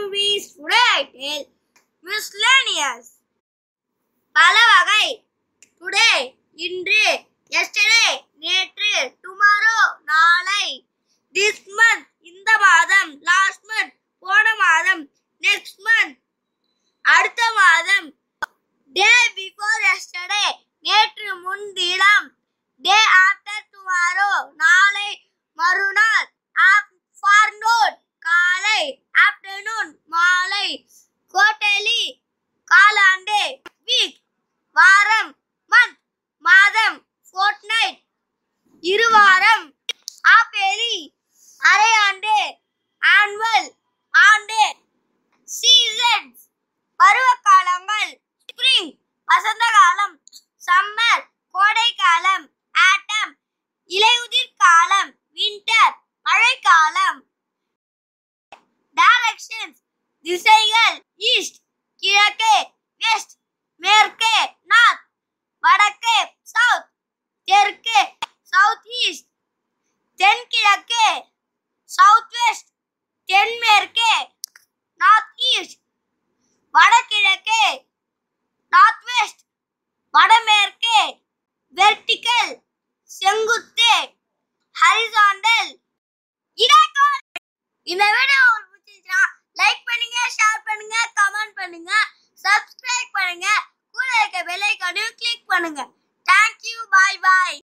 movies today I tell miscellaneous பல வகை today இன்று yesterday நேற்று tomorrow நாளை this month இந்த மாதம் last month போன மாதம் next month அடுத்த மாதம் day before yesterday நேற்று முன்தினம் day after tomorrow நாளை மறுநாள் afternoon காலை afternoon மாலை quarterly காலாண்டு வீக் வாரம் மந்த் மாதம் fortnight இருவாரம் ஆப்பேலி அரையாண்டு ஆனுவல் ஆண்டு சீசன்ஸ் பருவகாலங்கள் ஸ்ப்ரிங் வசந்த காலம் சம்மர் கோடை காலம் ஆட்டம் இலையுதிர் காலம் வின்டர் மழைக்காலம் டைரக்ஷன்ஸ் திசைகள் ஈஸ்ட் கிழக்கு வெஸ்ட் மேற்கு நார்த் வடக்கு சவுத் தெற்கு சவுத் ஈஸ்ட் தென்கிழக்கு சவுத் வெஸ்ட் தென்மேற்கு நார்த் ஈஸ்ட் வடகிழக்கு நார்த் வெஸ்ட் வடமேற்கு வெர்டிக்கல் செங்குத்து ஹரிசாண்டல் இடைக்கோள் இந்த வீடியோ உங்களுக்கு பிடிச்சிருச்சுன்னா லைக் பண்ணுங்க ஷேர் பண்ணுங்க கமெண்ட் பண்ணுங்க சப்ஸ்கிரைப் பண்ணுங்க கூட இருக்க பெல் ஐக்கானையும் கிளிக் பண்ணுங்க தேங்க்யூ பாய் பாய்